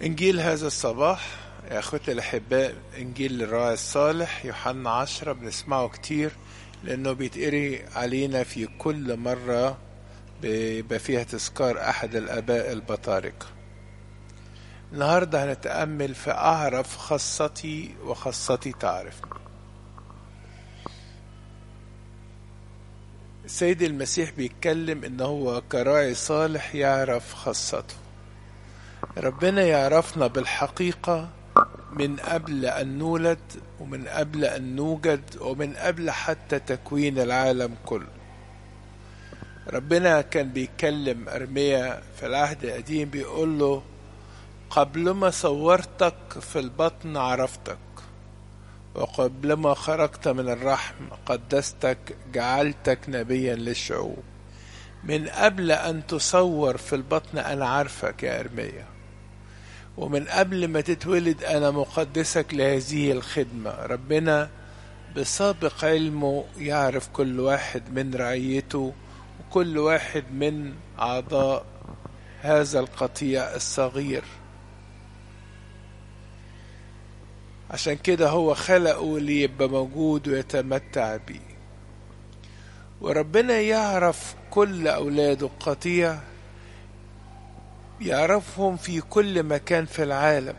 إنجيل هذا الصباح يا أخوتي الأحباء إنجيل الراعي الصالح يوحنا عشرة بنسمعه كتير لأنه بيتقري علينا في كل مرة بيبقى فيها تذكار أحد الآباء البطاركة النهاردة هنتأمل في أعرف خاصتي وخاصتي تعرفني السيد المسيح بيتكلم إن هو كراعي صالح يعرف خاصته ربنا يعرفنا بالحقيقة من قبل أن نولد ومن قبل أن نوجد ومن قبل حتى تكوين العالم كله ربنا كان بيكلم أرميا في العهد القديم بيقول له قبل ما صورتك في البطن عرفتك وقبل ما خرجت من الرحم قدستك جعلتك نبيا للشعوب من قبل أن تصور في البطن أنا عارفك يا أرميا ومن قبل ما تتولد أنا مقدسك لهذه الخدمة ربنا بسابق علمه يعرف كل واحد من رعيته وكل واحد من أعضاء هذا القطيع الصغير عشان كده هو خلقه ليبقى موجود ويتمتع بيه وربنا يعرف كل أولاده القطيع يعرفهم في كل مكان في العالم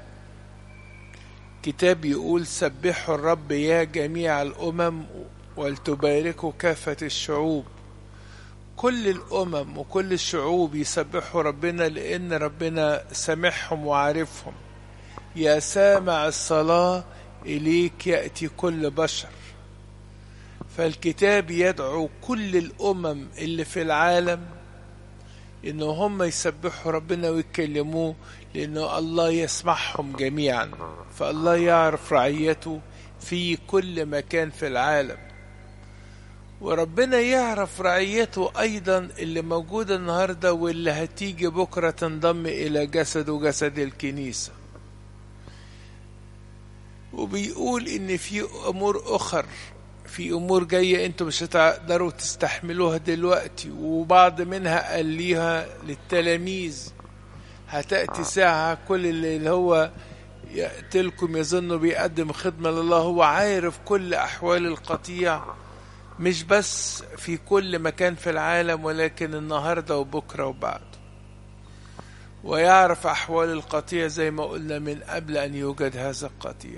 كتاب يقول سبحوا الرب يا جميع الأمم ولتباركوا كافة الشعوب كل الأمم وكل الشعوب يسبحوا ربنا لأن ربنا سامحهم وعارفهم يا سامع الصلاة إليك يأتي كل بشر فالكتاب يدعو كل الأمم اللي في العالم إن هم يسبحوا ربنا ويتكلموه لأنه الله يسمعهم جميعا فالله يعرف رعيته في كل مكان في العالم وربنا يعرف رعيته أيضا اللي موجودة النهاردة واللي هتيجي بكرة تنضم إلى جسده جسد الكنيسة وبيقول إن في أمور أخر في امور جايه انتم مش هتقدروا تستحملوها دلوقتي وبعض منها قال ليها للتلاميذ هتاتي ساعه كل اللي هو يقتلكم يظن بيقدم خدمه لله هو عارف كل احوال القطيع مش بس في كل مكان في العالم ولكن النهارده وبكره وبعده ويعرف احوال القطيع زي ما قلنا من قبل ان يوجد هذا القطيع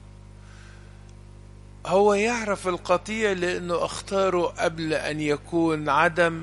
هو يعرف القطيع لأنه اختاره قبل أن يكون عدم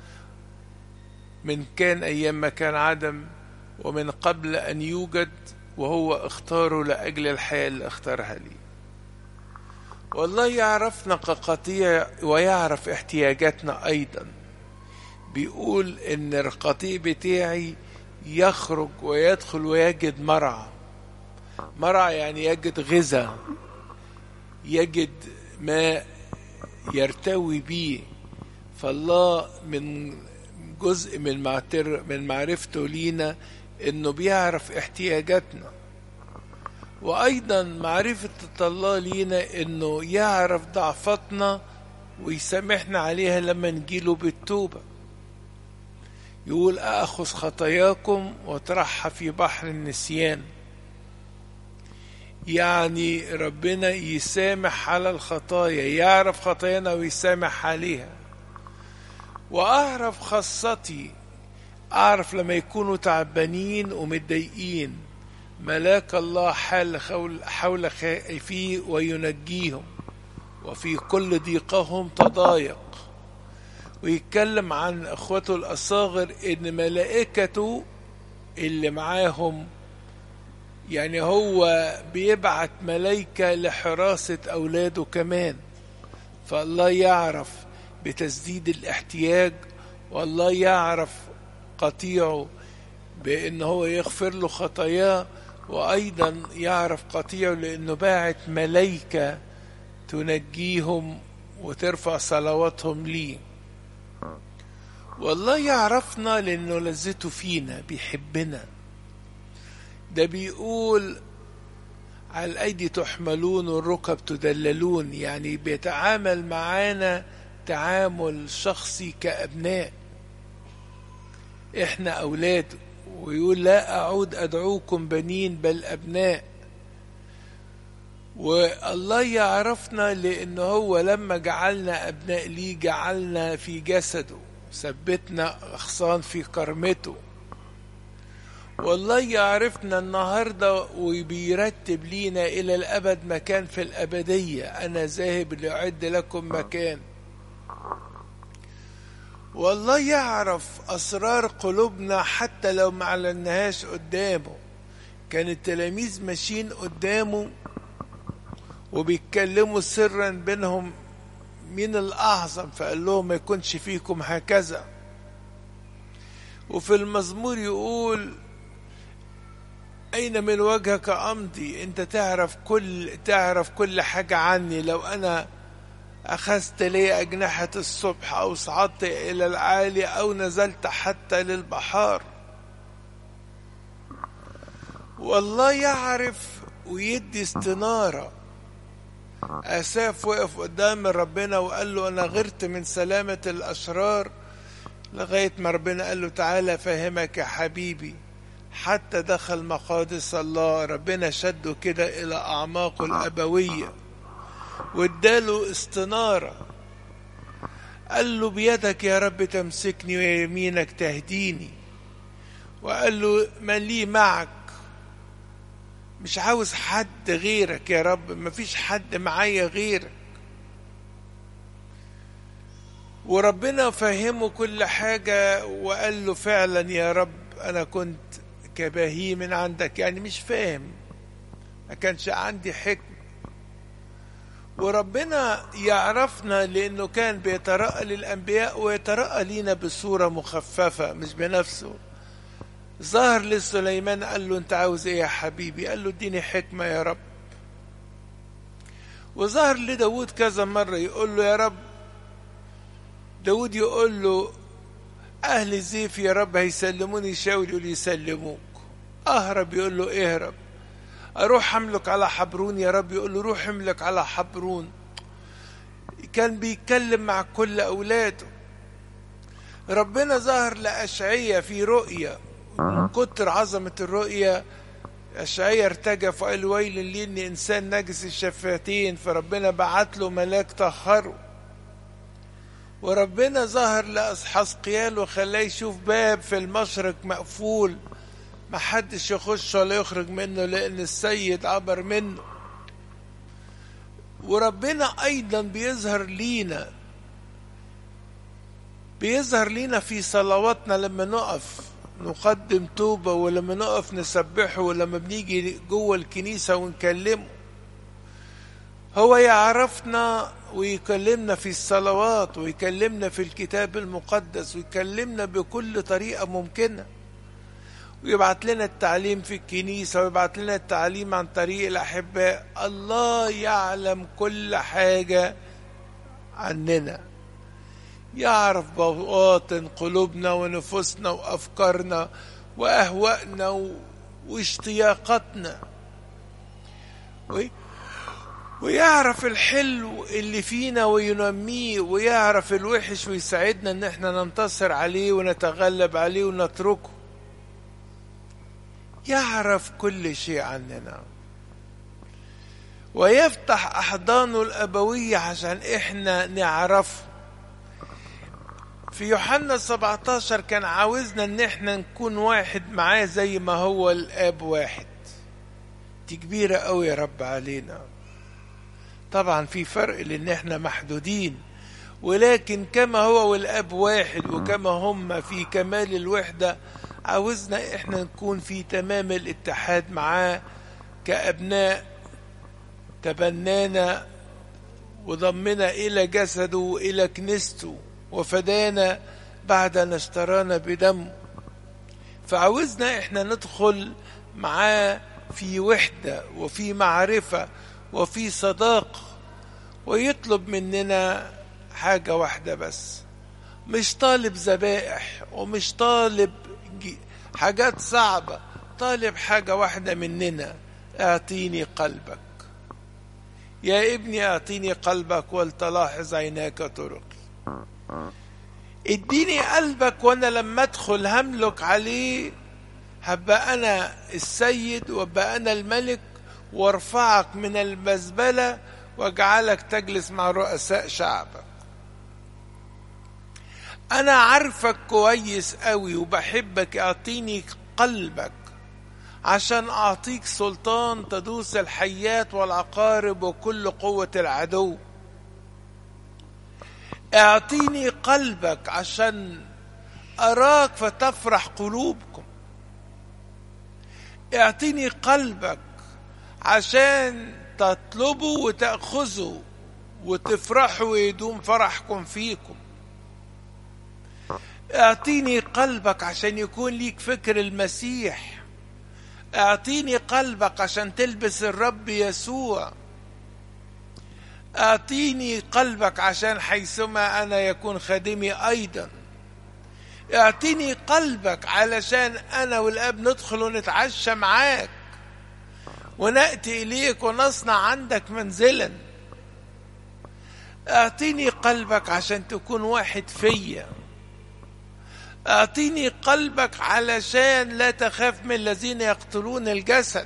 من كان أيام ما كان عدم ومن قبل أن يوجد وهو اختاره لأجل الحياة اللي اختارها لي والله يعرفنا كقطيع ويعرف احتياجاتنا أيضا بيقول إن القطيع بتاعي يخرج ويدخل ويجد مرعى مرعى يعني يجد غذاء يجد ما يرتوي به فالله من جزء من معتر من معرفته لينا انه بيعرف احتياجاتنا وايضا معرفة الله لينا انه يعرف ضعفتنا ويسامحنا عليها لما نجيله بالتوبة يقول أأخذ خطاياكم واطرحها في بحر النسيان يعني ربنا يسامح على الخطايا يعرف خطايانا ويسامح عليها وأعرف خاصتي أعرف لما يكونوا تعبانين ومتضايقين ملاك الله حال حول, حول خائفيه وينجيهم وفي كل ضيقهم تضايق ويتكلم عن اخوته الاصاغر ان ملائكته اللي معاهم يعني هو بيبعت ملايكة لحراسة أولاده كمان فالله يعرف بتسديد الاحتياج والله يعرف قطيعه بأن هو يغفر له خطاياه وأيضا يعرف قطيعه لأنه باعت ملايكة تنجيهم وترفع صلواتهم ليه والله يعرفنا لأنه لذته فينا بيحبنا ده بيقول على الأيدي تحملون والركب تدللون يعني بيتعامل معانا تعامل شخصي كأبناء احنا أولاده ويقول لا أعود أدعوكم بنين بل أبناء والله يعرفنا لأنه هو لما جعلنا أبناء ليه جعلنا في جسده ثبتنا أغصان في كرمته والله يعرفنا النهاردة وبيرتب لينا إلى الأبد مكان في الأبدية أنا ذاهب لأعد لكم مكان والله يعرف أسرار قلوبنا حتى لو ما علناهاش قدامه كان التلاميذ ماشيين قدامه وبيتكلموا سرا بينهم مين الأعظم فقال لهم ما يكونش فيكم هكذا وفي المزمور يقول أين من وجهك أمضي أنت تعرف كل تعرف كل حاجة عني لو أنا أخذت لي أجنحة الصبح أو صعدت إلى العالي أو نزلت حتى للبحار والله يعرف ويدي استنارة أساف وقف قدام ربنا وقال له أنا غرت من سلامة الأشرار لغاية ما ربنا قال له تعالى فهمك يا حبيبي حتى دخل مقادس الله ربنا شده كده إلى أعماقه الأبوية واداله استنارة قال له بيدك يا رب تمسكني ويمينك تهديني وقال له من لي معك مش عاوز حد غيرك يا رب مفيش حد معايا غيرك وربنا فهمه كل حاجة وقال له فعلا يا رب أنا كنت كبهيم عندك يعني مش فاهم ما كانش عندي حكم وربنا يعرفنا لأنه كان بيترأى للأنبياء ويترأى لينا بصورة مخففة مش بنفسه ظهر لسليمان قال له انت عاوز ايه يا حبيبي قال له اديني حكمة يا رب وظهر لداود كذا مرة يقول له يا رب داود يقول له أهل زيف يا رب هيسلموني شاول يقول يسلموك أهرب يقول له اهرب أروح أملك على حبرون يا رب يقول له روح املك على حبرون كان بيتكلم مع كل أولاده ربنا ظهر لأشعية في رؤية من كتر عظمة الرؤية أشعية ارتجف وقال ويل لي إني إنسان نجس الشفتين فربنا بعت له ملاك طهره وربنا ظهر لحسقيال وخلاه يشوف باب في المشرق مقفول ما حدش يخش ولا يخرج منه لأن السيد عبر منه وربنا أيضا بيظهر لينا بيظهر لينا في صلواتنا لما نقف نقدم توبة ولما نقف نسبحه ولما بنيجي جوه الكنيسة ونكلمه هو يعرفنا ويكلمنا في الصلوات ويكلمنا في الكتاب المقدس ويكلمنا بكل طريقة ممكنة ويبعت لنا التعليم في الكنيسة ويبعت لنا التعليم عن طريق الأحباء الله يعلم كل حاجة عننا يعرف بواطن قلوبنا ونفوسنا وأفكارنا وأهوائنا واشتياقاتنا ويعرف الحلو اللي فينا وينميه ويعرف الوحش ويساعدنا ان احنا ننتصر عليه ونتغلب عليه ونتركه يعرف كل شيء عننا ويفتح احضانه الابويه عشان احنا نعرفه في يوحنا 17 كان عاوزنا ان احنا نكون واحد معاه زي ما هو الاب واحد دي كبيره قوي يا رب علينا طبعا في فرق لان احنا محدودين ولكن كما هو والاب واحد وكما هم في كمال الوحده عاوزنا احنا نكون في تمام الاتحاد معاه كابناء تبنانا وضمنا الى جسده والى كنيسته وفدانا بعد ان اشترانا بدمه فعاوزنا احنا ندخل معاه في وحده وفي معرفه وفي صداقة ويطلب مننا حاجة واحدة بس مش طالب ذبائح ومش طالب حاجات صعبة طالب حاجة واحدة مننا اعطيني قلبك يا ابني اعطيني قلبك ولتلاحظ عيناك طرقي اديني قلبك وانا لما ادخل هملك عليه هبقى أنا السيد وابقى أنا الملك وارفعك من المزبلة واجعلك تجلس مع رؤساء شعبك أنا عارفك كويس قوي وبحبك اعطيني قلبك عشان أعطيك سلطان تدوس الحيات والعقارب وكل قوة العدو اعطيني قلبك عشان أراك فتفرح قلوبكم اعطيني قلبك عشان تطلبوا وتأخذوا وتفرحوا ويدوم فرحكم فيكم اعطيني قلبك عشان يكون ليك فكر المسيح اعطيني قلبك عشان تلبس الرب يسوع اعطيني قلبك عشان حيثما انا يكون خادمي ايضا اعطيني قلبك علشان انا والاب ندخل ونتعشى معاك وناتي اليك ونصنع عندك منزلا اعطيني قلبك عشان تكون واحد فيا اعطيني قلبك علشان لا تخاف من الذين يقتلون الجسد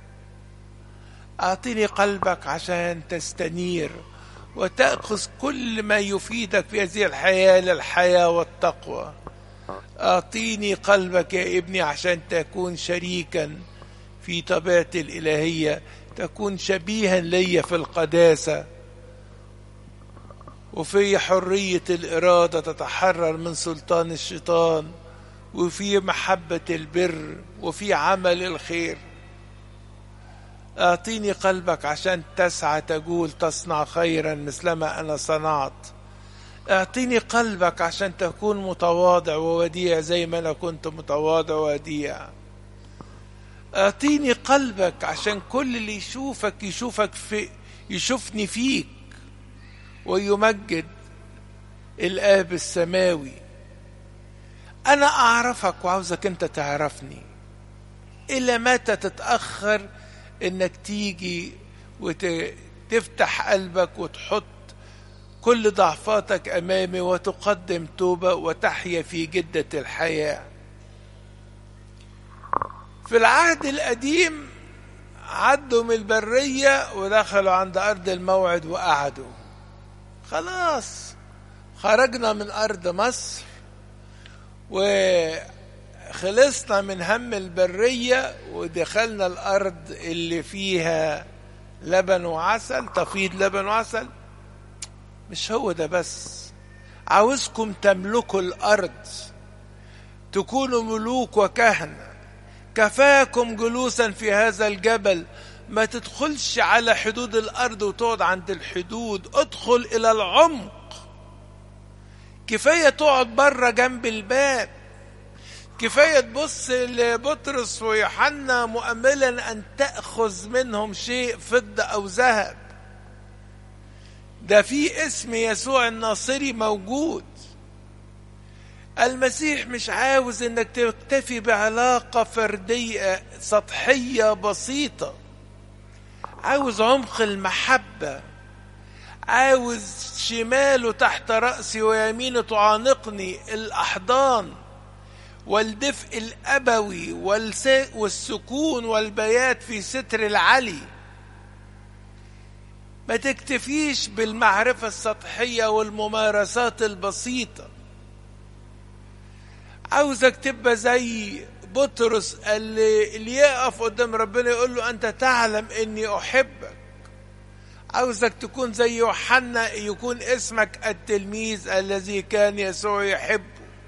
اعطيني قلبك عشان تستنير وتاخذ كل ما يفيدك في هذه الحياه للحياه والتقوى اعطيني قلبك يا ابني عشان تكون شريكا في طبيعتي الالهيه تكون شبيها لي في القداسه وفي حريه الاراده تتحرر من سلطان الشيطان وفي محبه البر وفي عمل الخير اعطيني قلبك عشان تسعى تقول تصنع خيرا مثلما انا صنعت اعطيني قلبك عشان تكون متواضع ووديع زي ما انا كنت متواضع ووديع اعطيني قلبك عشان كل اللي يشوفك يشوفك في يشوفني فيك ويمجد الاب السماوي انا اعرفك وعاوزك انت تعرفني الى متى تتاخر انك تيجي وتفتح قلبك وتحط كل ضعفاتك امامي وتقدم توبه وتحيا في جده الحياه في العهد القديم عدوا من البريه ودخلوا عند ارض الموعد وقعدوا خلاص خرجنا من ارض مصر وخلصنا من هم البريه ودخلنا الارض اللي فيها لبن وعسل تفيض لبن وعسل مش هو ده بس عاوزكم تملكوا الارض تكونوا ملوك وكهنه كفاكم جلوسا في هذا الجبل ما تدخلش على حدود الارض وتقعد عند الحدود ادخل الى العمق كفايه تقعد بره جنب الباب كفايه تبص لبطرس ويوحنا مؤملا ان تاخذ منهم شيء فضه او ذهب ده في اسم يسوع الناصري موجود المسيح مش عاوز انك تكتفي بعلاقة فردية سطحية بسيطة عاوز عمق المحبة عاوز شماله تحت رأسي ويمينه تعانقني الأحضان والدفء الأبوي والسكون والبيات في ستر العلي ما تكتفيش بالمعرفة السطحية والممارسات البسيطة عاوزك تبقى زي بطرس اللي, اللي يقف قدام ربنا يقول له أنت تعلم إني أحبك عاوزك تكون زي يوحنا يكون اسمك التلميذ الذي كان يسوع يحبه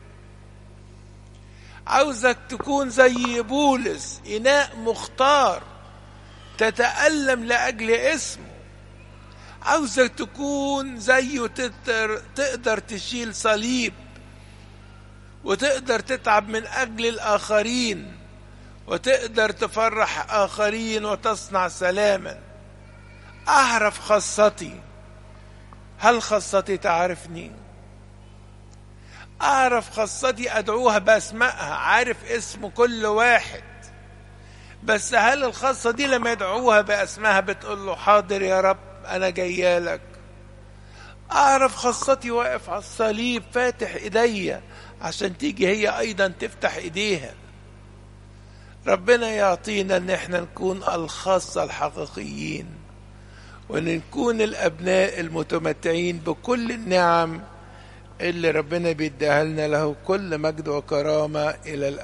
عاوزك تكون زي بولس إناء مختار تتألم لأجل اسمه عاوزك تكون زيه تقدر, تقدر تشيل صليب وتقدر تتعب من أجل الآخرين وتقدر تفرح آخرين وتصنع سلاما أعرف خاصتي هل خاصتي تعرفني أعرف خاصتي أدعوها بأسمائها عارف اسم كل واحد بس هل الخاصة دي لما يدعوها بأسمائها بتقول له حاضر يا رب أنا جايالك أعرف خاصتي واقف على الصليب فاتح إيديا عشان تيجي هي أيضا تفتح إيديها ربنا يعطينا ان احنا نكون الخاصة الحقيقيين وان نكون الابناء المتمتعين بكل النعم اللي ربنا بيديها لنا له كل مجد وكرامة الى الأبد